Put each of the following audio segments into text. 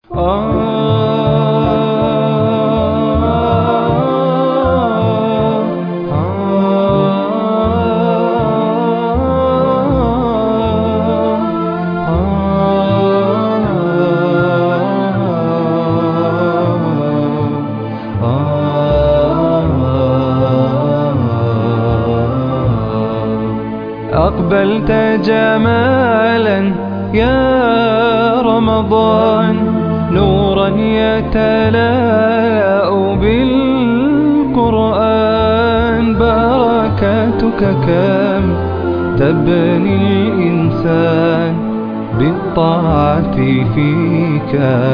أقبلت جمالا يا رمضان نورا يتلاء بالقرآن بركاتك كم تبني الإنسان بالطاعة فيك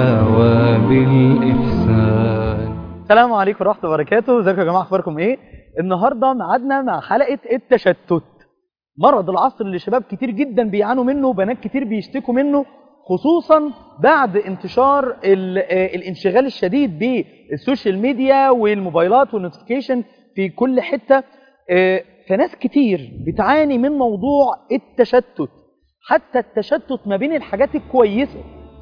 وبالإحسان السلام عليكم ورحمة الله وبركاته ازيكم يا جماعة اخباركم ايه النهاردة معادنا مع حلقة التشتت مرض العصر اللي شباب كتير جدا بيعانوا منه وبنات كتير بيشتكوا منه خصوصا بعد انتشار ال- آه، الانشغال الشديد بالسوشيال ميديا والموبايلات والنوتيفيكيشن في كل حتة آه، فناس كتير بتعاني من موضوع التشتت حتى التشتت ما بين الحاجات الكويسة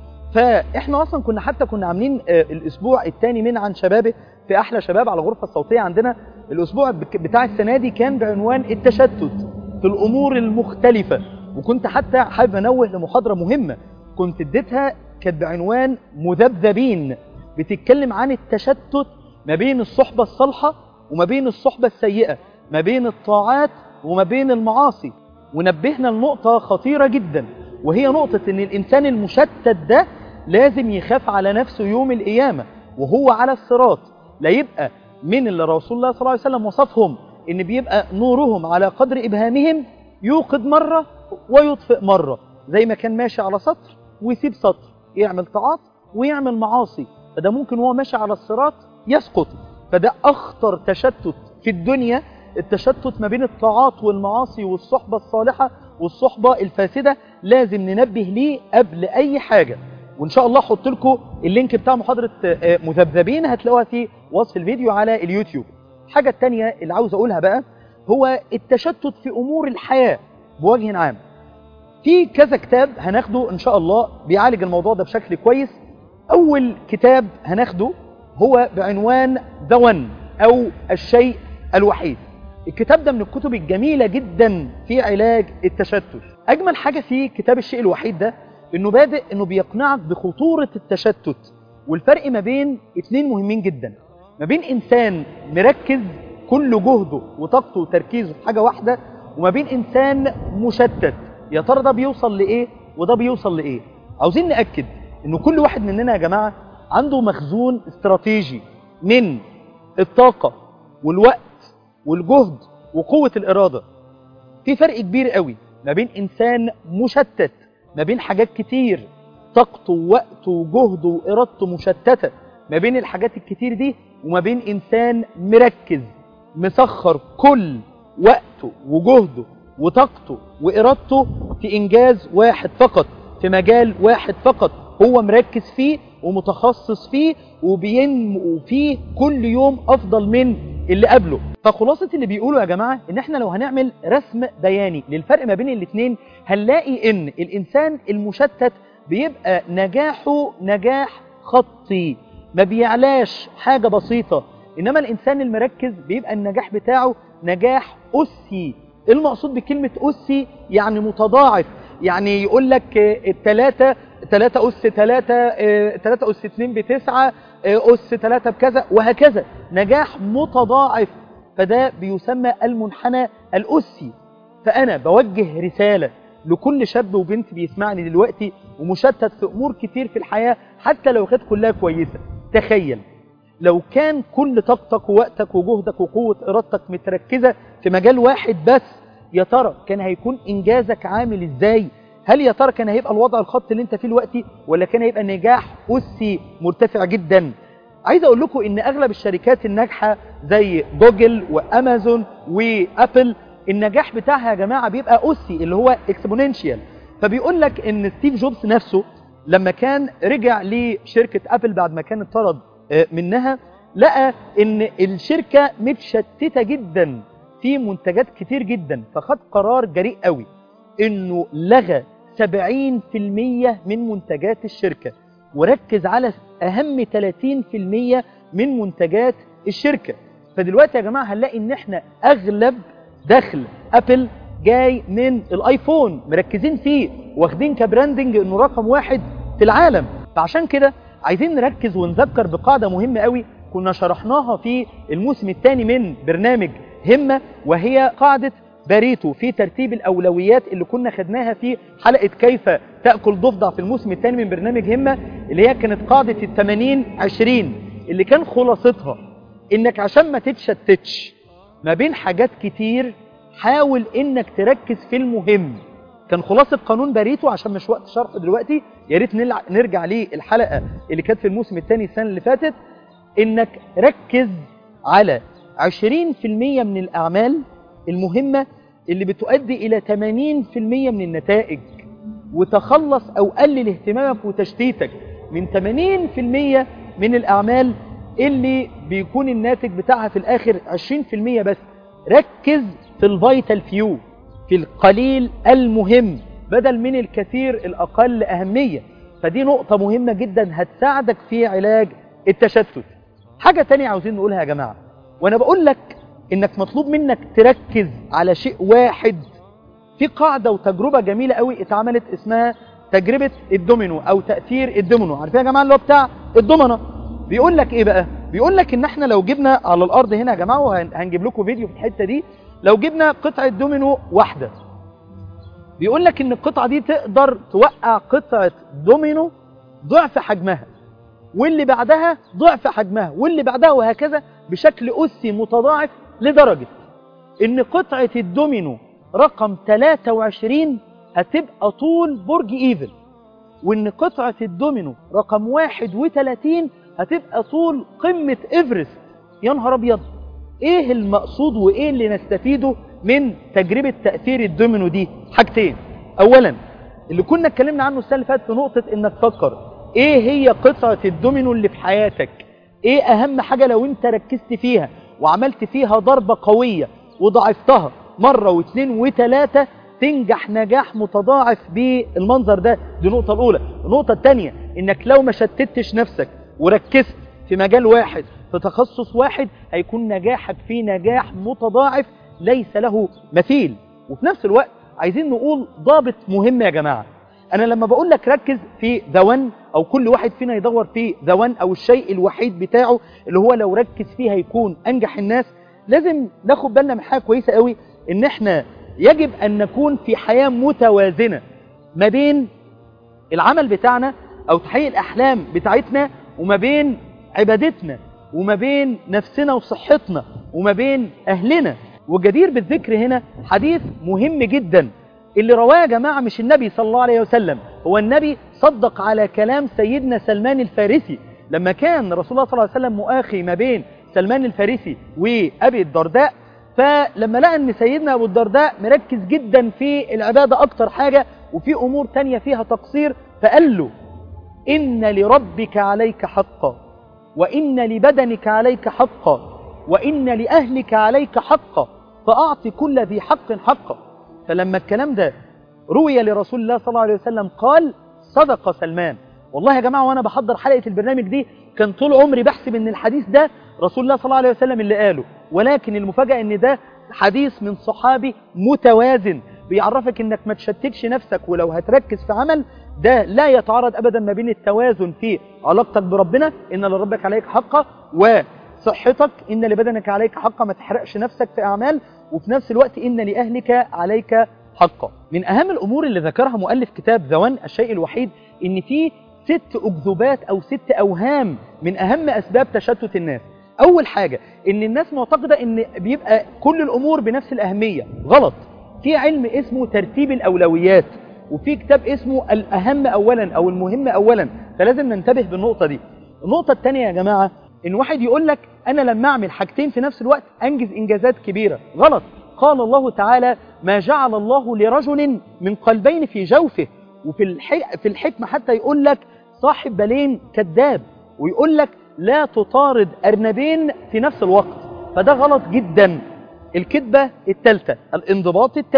فاحنا اصلا كنا حتى كنا عاملين آه، الاسبوع الثاني من عن شبابه في احلى شباب على الغرفه الصوتيه عندنا الاسبوع بك- بتاع السنه دي كان بعنوان التشتت في الامور المختلفه وكنت حتى حابب انوه لمحاضره مهمه كنت اديتها كانت بعنوان مذبذبين بتتكلم عن التشتت ما بين الصحبه الصالحه وما بين الصحبه السيئه ما بين الطاعات وما بين المعاصي ونبهنا لنقطة خطيرة جدا وهي نقطة ان الانسان المشتت ده لازم يخاف على نفسه يوم القيامة وهو على الصراط لا يبقى من اللي رسول الله صلى الله عليه وسلم وصفهم ان بيبقى نورهم على قدر ابهامهم يوقد مرة ويطفئ مرة زي ما كان ماشي على سطر ويسيب سطر يعمل طاعات ويعمل معاصي فده ممكن وهو ماشي على الصراط يسقط فده اخطر تشتت في الدنيا التشتت ما بين الطاعات والمعاصي والصحبة الصالحة والصحبة الفاسدة لازم ننبه ليه قبل أي حاجة وإن شاء الله أحط لكم اللينك بتاع محاضرة آه، مذبذبين هتلاقوها في وصف الفيديو على اليوتيوب الحاجة التانية اللي عاوز أقولها بقى هو التشتت في أمور الحياة بوجه عام في كذا كتاب هناخده إن شاء الله بيعالج الموضوع ده بشكل كويس أول كتاب هناخده هو بعنوان ذا ون أو الشيء الوحيد الكتاب ده من الكتب الجميلة جدا في علاج التشتت أجمل حاجة في كتاب الشيء الوحيد ده إنه بادئ إنه بيقنعك بخطورة التشتت والفرق ما بين اتنين مهمين جدا ما بين إنسان مركز كل جهده وطاقته وتركيزه في حاجة واحدة وما بين إنسان مشتت يا ترى ده بيوصل لإيه وده بيوصل لإيه عاوزين نأكد إنه كل واحد مننا يا جماعة عنده مخزون استراتيجي من الطاقة والوقت والجهد وقوة الإرادة في فرق كبير قوي ما بين إنسان مشتت ما بين حاجات كتير طاقته ووقته وجهده وإرادته مشتتة ما بين الحاجات الكتير دي وما بين إنسان مركز مسخر كل وقته وجهده وطاقته وإرادته في إنجاز واحد فقط في مجال واحد فقط هو مركز فيه ومتخصص فيه وبينمو فيه كل يوم أفضل من اللي قبله فخلاصة اللي بيقولوا يا جماعة ان احنا لو هنعمل رسم بياني للفرق ما بين الاتنين هنلاقي ان الانسان المشتت بيبقى نجاحه نجاح خطي ما بيعلاش حاجة بسيطة انما الانسان المركز بيبقى النجاح بتاعه نجاح اسي المقصود بكلمة اسي يعني متضاعف يعني يقول لك التلاتة تلاتة أس تلاتة آه، تلاتة أس اتنين بتسعة آه، أس تلاتة بكذا وهكذا نجاح متضاعف فده بيسمى المنحنى الأسي فأنا بوجه رسالة لكل شاب وبنت بيسمعني دلوقتي ومشتت في أمور كتير في الحياة حتى لو كانت كلها كويسة تخيل لو كان كل طاقتك ووقتك وجهدك وقوة إرادتك متركزة في مجال واحد بس يا ترى كان هيكون إنجازك عامل إزاي هل يا ترى كان هيبقى الوضع الخط اللي انت فيه دلوقتي ولا كان هيبقى نجاح أسي مرتفع جدا عايز اقول لكم ان اغلب الشركات الناجحة زي جوجل وامازون وابل النجاح بتاعها يا جماعة بيبقى أسي اللي هو اكسبوننشيال فبيقول لك ان ستيف جوبز نفسه لما كان رجع لشركة ابل بعد ما كان اتطرد آه، منها لقى ان الشركة متشتتة جدا في منتجات كتير جدا فخد قرار جريء قوي انه لغى 70% من منتجات الشركة وركز على اهم 30% من منتجات الشركه فدلوقتي يا جماعه هنلاقي ان احنا اغلب دخل ابل جاي من الايفون مركزين فيه واخدين كبراندنج انه رقم واحد في العالم فعشان كده عايزين نركز ونذكر بقاعده مهمه قوي كنا شرحناها في الموسم الثاني من برنامج همه وهي قاعده باريتو في ترتيب الاولويات اللي كنا خدناها في حلقه كيف تاكل ضفدع في الموسم الثاني من برنامج همه اللي هي كانت قاعده ال 80 20 اللي كان خلاصتها انك عشان ما تتشتتش ما بين حاجات كتير حاول انك تركز في المهم كان خلاصة قانون باريتو عشان مش وقت شرحه دلوقتي يا ريت نلع- نرجع ليه الحلقة اللي كانت في الموسم الثاني السنة اللي فاتت انك ركز على 20% من الاعمال المهمة اللي بتؤدي الى 80% من النتائج وتخلص او قلل اهتمامك وتشتيتك من 80% من الاعمال اللي بيكون الناتج بتاعها في الاخر 20% بس ركز في الفيتال فيو في القليل المهم بدل من الكثير الاقل اهمية فدي نقطة مهمة جدا هتساعدك في علاج التشتت حاجة تانية عاوزين نقولها يا جماعة وانا بقول لك انك مطلوب منك تركز على شيء واحد في قاعدة وتجربة جميلة قوي اتعملت اسمها تجربة الدومينو او تأثير الدومينو عارفين يا جماعة اللي هو بتاع الدومنة بيقول لك ايه بقى بيقول لك ان احنا لو جبنا على الارض هنا يا جماعة وهنجيب لكم فيديو في الحتة دي لو جبنا قطعة دومينو واحدة بيقول لك ان القطعة دي تقدر توقع قطعة دومينو ضعف حجمها واللي بعدها ضعف حجمها واللي بعدها وهكذا بشكل أسي متضاعف لدرجة ان قطعة الدومينو رقم 23 هتبقى طول برج ايفل وان قطعة الدومينو رقم 31 هتبقى طول قمة ايفرست يا نهار ابيض ايه المقصود وايه اللي نستفيده من تجربة تأثير الدومينو دي حاجتين اولا اللي كنا اتكلمنا عنه السنة اللي فاتت في نقطة انك تفكر ايه هي قطعة الدومينو اللي في حياتك ايه اهم حاجة لو انت ركزت فيها وعملت فيها ضربة قوية وضعفتها مرة واثنين وثلاثة تنجح نجاح متضاعف بالمنظر ده دي النقطة الأولى النقطة الثانية إنك لو ما شتتش نفسك وركزت في مجال واحد في تخصص واحد هيكون نجاحك فيه نجاح متضاعف ليس له مثيل وفي نفس الوقت عايزين نقول ضابط مهم يا جماعة أنا لما بقول لك ركز في ذوان أو كل واحد فينا يدور في ذوان أو الشيء الوحيد بتاعه اللي هو لو ركز فيه هيكون أنجح الناس لازم ناخد بالنا من حاجة كويسة قوي إن إحنا يجب أن نكون في حياة متوازنة ما بين العمل بتاعنا أو تحقيق الأحلام بتاعتنا وما بين عبادتنا وما بين نفسنا وصحتنا وما بين أهلنا وجدير بالذكر هنا حديث مهم جدا اللي رواه يا جماعة مش النبي صلى الله عليه وسلم هو النبي صدق على كلام سيدنا سلمان الفارسي لما كان رسول الله صلى الله عليه وسلم مؤاخي ما بين سلمان الفارسي وأبي الدرداء فلما لقى ان سيدنا ابو الدرداء مركز جدا في العبادة اكتر حاجة وفي امور تانية فيها تقصير فقال له ان لربك عليك حقا وان لبدنك عليك حقا وان لاهلك عليك حقا فاعط كل ذي حق حقا فلما الكلام ده روي لرسول الله صلى الله عليه وسلم قال صدق سلمان والله يا جماعة وانا بحضر حلقة البرنامج دي كان طول عمري بحسب ان الحديث ده رسول الله صلى الله عليه وسلم اللي قاله ولكن المفاجأة ان ده حديث من صحابي متوازن بيعرفك انك ما تشتتش نفسك ولو هتركز في عمل ده لا يتعارض ابدا ما بين التوازن في علاقتك بربنا ان لربك عليك حقا وصحتك ان لبدنك عليك حقا ما تحرقش نفسك في اعمال وفي نفس الوقت ان لاهلك عليك حقا من اهم الامور اللي ذكرها مؤلف كتاب ذوان الشيء الوحيد ان في ست اكذوبات او ست اوهام من اهم اسباب تشتت الناس اول حاجة ان الناس معتقدة ان بيبقى كل الامور بنفس الاهمية غلط في علم اسمه ترتيب الاولويات وفي كتاب اسمه الاهم اولا او المهم اولا فلازم ننتبه بالنقطة دي النقطة الثانية يا جماعة ان واحد يقول لك انا لما اعمل حاجتين في نفس الوقت انجز انجازات كبيرة غلط قال الله تعالى ما جعل الله لرجل من قلبين في جوفه وفي الح... في الحكمة حتى يقول لك صاحب بالين كذاب ويقول لك لا تطارد أرنبين في نفس الوقت فده غلط جدا الكذبة الثالثة الانضباط التام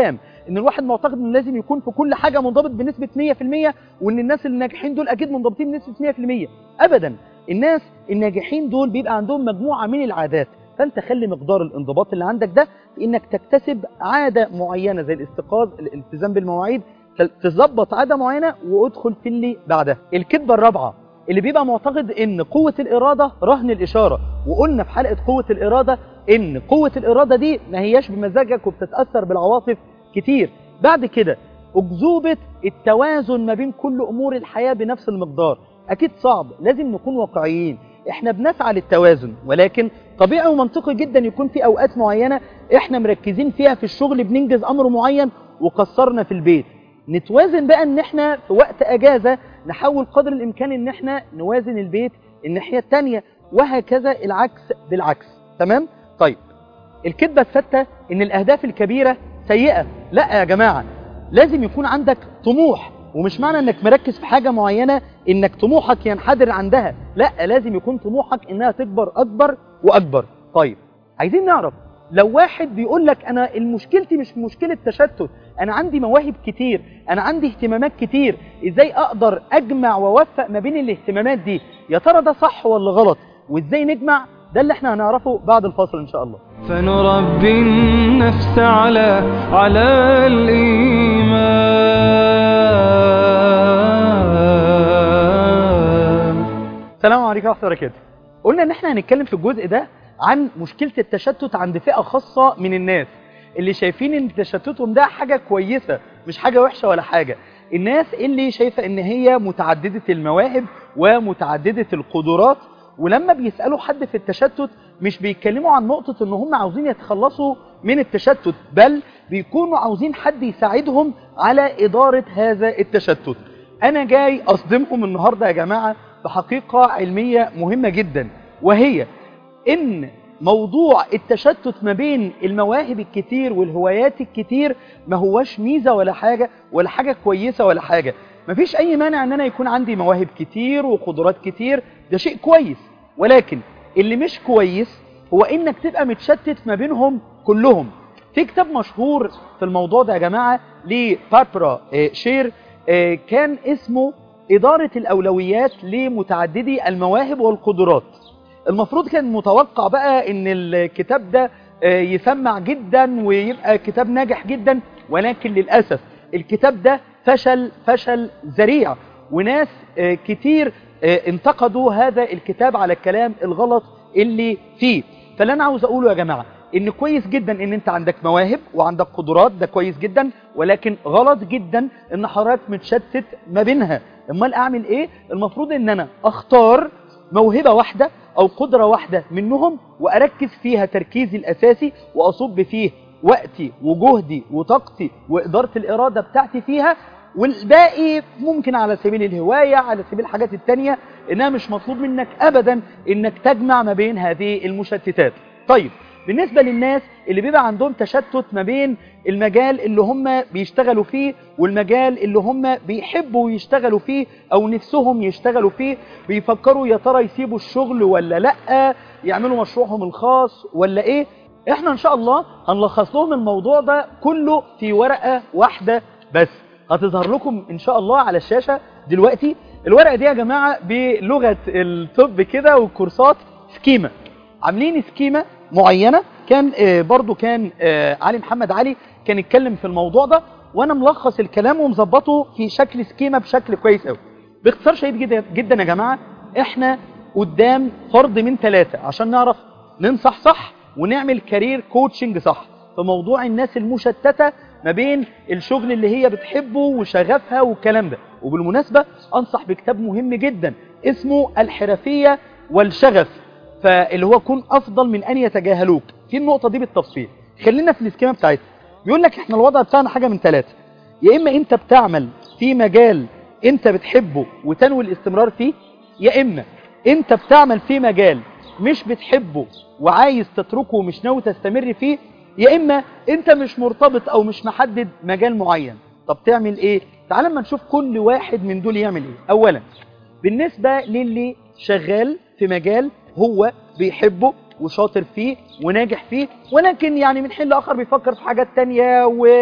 ان الواحد معتقد انه لازم يكون في كل حاجه منضبط بنسبه 100% وان الناس الناجحين دول اكيد منضبطين بنسبه 100% ابدا الناس الناجحين دول بيبقى عندهم مجموعه من العادات فانت خلي مقدار الانضباط اللي عندك ده في انك تكتسب عاده معينه زي الاستيقاظ الالتزام بالمواعيد تظبط عاده معينه وادخل في اللي بعدها الكذبه الرابعه اللي بيبقى معتقد ان قوة الإرادة رهن الإشارة وقلنا في حلقة قوة الإرادة ان قوة الإرادة دي ما هياش بمزاجك وبتتأثر بالعواطف كتير بعد كده أكذوبة التوازن ما بين كل أمور الحياة بنفس المقدار أكيد صعب لازم نكون واقعيين احنا بنسعى للتوازن ولكن طبيعي ومنطقي جدا يكون في أوقات معينة احنا مركزين فيها في الشغل بننجز أمر معين وقصرنا في البيت نتوازن بقى ان احنا في وقت اجازة نحاول قدر الامكان ان احنا نوازن البيت الناحية التانية وهكذا العكس بالعكس تمام طيب الكذبة الثابتة ان الاهداف الكبيرة سيئة لا يا جماعة لازم يكون عندك طموح ومش معنى انك مركز في حاجة معينة انك طموحك ينحدر عندها لا لازم يكون طموحك انها تكبر اكبر واكبر طيب عايزين نعرف لو واحد بيقول لك انا المشكلتي مش مشكله تشتت انا عندي مواهب كتير انا عندي اهتمامات كتير ازاي اقدر اجمع واوفق ما بين الاهتمامات دي يا ترى ده صح ولا غلط وازاي نجمع ده اللي احنا هنعرفه بعد الفاصل ان شاء الله فنربي النفس على على الإيمان السلام عليكم ورحمه الله وبركاته قلنا ان احنا هنتكلم في الجزء ده عن مشكله التشتت عند فئه خاصه من الناس اللي شايفين ان تشتتهم ده حاجه كويسه مش حاجه وحشه ولا حاجه الناس اللي شايفه ان هي متعدده المواهب ومتعدده القدرات ولما بيسالوا حد في التشتت مش بيتكلموا عن نقطه ان هم عاوزين يتخلصوا من التشتت بل بيكونوا عاوزين حد يساعدهم على اداره هذا التشتت انا جاي اصدمكم النهارده يا جماعه بحقيقه علميه مهمه جدا وهي ان موضوع التشتت ما بين المواهب الكتير والهوايات الكتير ما هوش ميزة ولا حاجة ولا حاجة كويسة ولا حاجة مفيش أي مانع أن أنا يكون عندي مواهب كتير وقدرات كتير ده شيء كويس ولكن اللي مش كويس هو إنك تبقى متشتت ما بينهم كلهم في كتاب مشهور في الموضوع ده يا جماعة لباربرا شير كان اسمه إدارة الأولويات لمتعددي المواهب والقدرات المفروض كان متوقع بقى ان الكتاب ده يسمع جدا ويبقى كتاب ناجح جدا ولكن للأسف الكتاب ده فشل فشل ذريع وناس كتير انتقدوا هذا الكتاب على الكلام الغلط اللي فيه فاللي انا عاوز اقوله يا جماعة ان كويس جدا ان انت عندك مواهب وعندك قدرات ده كويس جدا ولكن غلط جدا ان حضرتك متشتت ما بينها امال اعمل ايه المفروض ان انا اختار موهبة واحدة أو قدرة واحدة منهم وأركز فيها تركيزي الأساسي وأصب فيه وقتي وجهدي وطاقتي وإدارة الإرادة بتاعتي فيها والباقي ممكن على سبيل الهواية على سبيل الحاجات التانية إنها مش مطلوب منك أبدا إنك تجمع ما بين هذه المشتتات طيب بالنسبة للناس اللي بيبقى عندهم تشتت ما بين المجال اللي هم بيشتغلوا فيه والمجال اللي هم بيحبوا يشتغلوا فيه او نفسهم يشتغلوا فيه بيفكروا يا ترى يسيبوا الشغل ولا لا يعملوا مشروعهم الخاص ولا ايه احنا ان شاء الله هنلخص لهم الموضوع ده كله في ورقة واحدة بس هتظهر لكم ان شاء الله على الشاشة دلوقتي الورقة دي يا جماعة بلغة الطب كده والكورسات سكيمة عاملين سكيمة معينة كان برضو كان علي محمد علي كان يتكلم في الموضوع ده وانا ملخص الكلام ومظبطه في شكل سكيمة بشكل كويس قوي باختصار شديد جدا, جدا يا جماعة احنا قدام فرض من ثلاثة عشان نعرف ننصح صح ونعمل كارير كوتشنج صح في موضوع الناس المشتتة ما بين الشغل اللي هي بتحبه وشغفها والكلام ده وبالمناسبة انصح بكتاب مهم جدا اسمه الحرفية والشغف فاللي هو كن افضل من ان يتجاهلوك في النقطة دي بالتفصيل خلينا في الاسكيمة بتاعتنا بيقول لك احنا الوضع بتاعنا حاجة من ثلاثة يا اما انت بتعمل في مجال انت بتحبه وتنوي الاستمرار فيه يا اما انت بتعمل في مجال مش بتحبه وعايز تتركه ومش ناوي تستمر فيه يا اما انت مش مرتبط او مش محدد مجال معين طب تعمل ايه تعال اما نشوف كل واحد من دول يعمل ايه اولا بالنسبة للي شغال في مجال هو بيحبه وشاطر فيه وناجح فيه ولكن يعني من حين لآخر بيفكر في حاجات تانية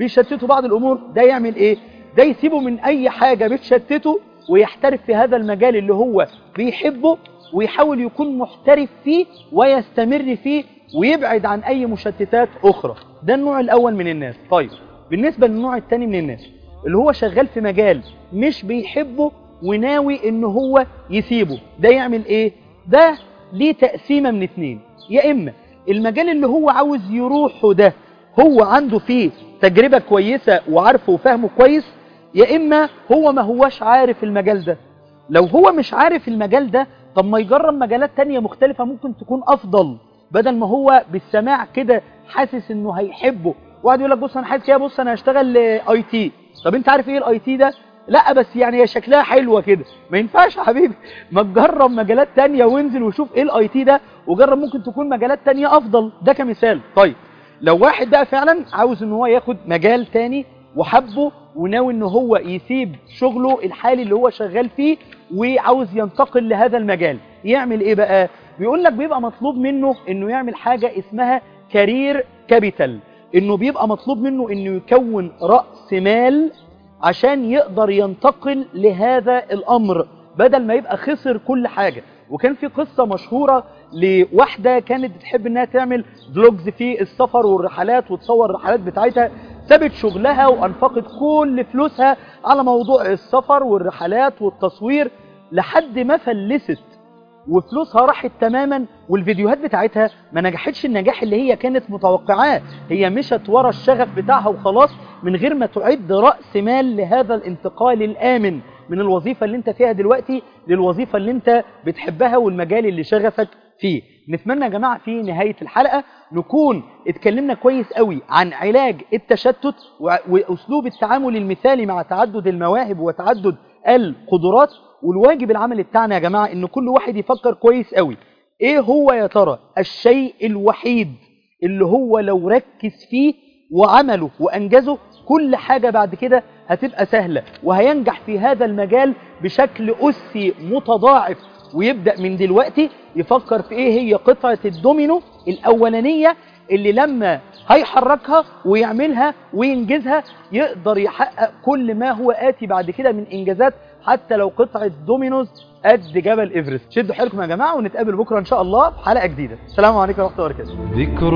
بيشتتوا بعض الامور ده يعمل ايه ده يسيبه من اي حاجه بتشتته ويحترف في هذا المجال اللي هو بيحبه ويحاول يكون محترف فيه ويستمر فيه ويبعد عن اي مشتتات اخرى ده النوع الاول من الناس طيب بالنسبه للنوع الثاني من الناس اللي هو شغال في مجال مش بيحبه وناوي ان هو يسيبه ده يعمل ايه ده ليه تقسيمه من اتنين يا اما المجال اللي هو عاوز يروحه ده هو عنده فيه تجربه كويسه وعارفه وفاهمه كويس يا اما هو ما هوش عارف المجال ده لو هو مش عارف المجال ده طب ما يجرب مجالات تانية مختلفة ممكن تكون أفضل بدل ما هو بالسماع كده حاسس إنه هيحبه وقعد يقول لك بص أنا حاسس كده بص أنا هشتغل اي تي طب أنت عارف إيه الاي تي ده؟ لا بس يعني هي شكلها حلوة كده ما ينفعش يا حبيبي ما تجرب مجالات تانية وانزل وشوف إيه الاي تي ده وجرب ممكن تكون مجالات تانية أفضل ده كمثال طيب لو واحد بقى فعلا عاوز إن هو ياخد مجال تاني وحبه وناوي ان هو يسيب شغله الحالي اللي هو شغال فيه وعاوز ينتقل لهذا المجال يعمل ايه بقى بيقول لك بيبقى مطلوب منه انه يعمل حاجة اسمها كارير كابيتال انه بيبقى مطلوب منه انه يكون رأس مال عشان يقدر ينتقل لهذا الامر بدل ما يبقى خسر كل حاجة وكان في قصة مشهورة لواحدة كانت بتحب انها تعمل فلوجز في السفر والرحلات وتصور الرحلات بتاعتها سابت شغلها وانفقت كل فلوسها على موضوع السفر والرحلات والتصوير لحد ما فلست وفلوسها راحت تماما والفيديوهات بتاعتها ما نجحتش النجاح اللي هي كانت متوقعاه هي مشت ورا الشغف بتاعها وخلاص من غير ما تعد رأس مال لهذا الانتقال الآمن من الوظيفة اللي انت فيها دلوقتي للوظيفة اللي انت بتحبها والمجال اللي شغفك فيه نتمنى يا جماعة في نهاية الحلقة نكون اتكلمنا كويس قوي عن علاج التشتت وأسلوب التعامل المثالي مع تعدد المواهب وتعدد القدرات والواجب العملي بتاعنا يا جماعة ان كل واحد يفكر كويس قوي ايه هو يا ترى الشيء الوحيد اللي هو لو ركز فيه وعمله وانجزه كل حاجة بعد كده هتبقى سهلة وهينجح في هذا المجال بشكل أسي متضاعف ويبدأ من دلوقتي يفكر في ايه هي قطعة الدومينو الأولانية اللي لما هيحركها ويعملها وينجزها يقدر يحقق كل ما هو آتي بعد كده من إنجازات حتى لو قطعة دومينوز قد جبل إيفرست شدوا حيلكم يا جماعة ونتقابل بكرة إن شاء الله في حلقة جديدة السلام عليكم ورحمة الله وبركاته ذكر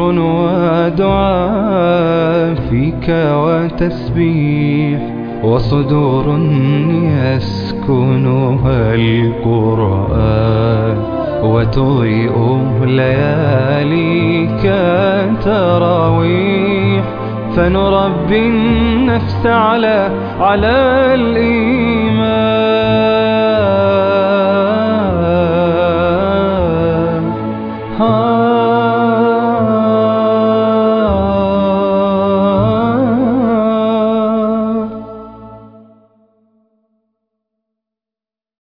ودعاء فيك وتسبيح وصدور يسكنها القرآن وتضيء لياليك تراويح فنربي النفس على على الإيمان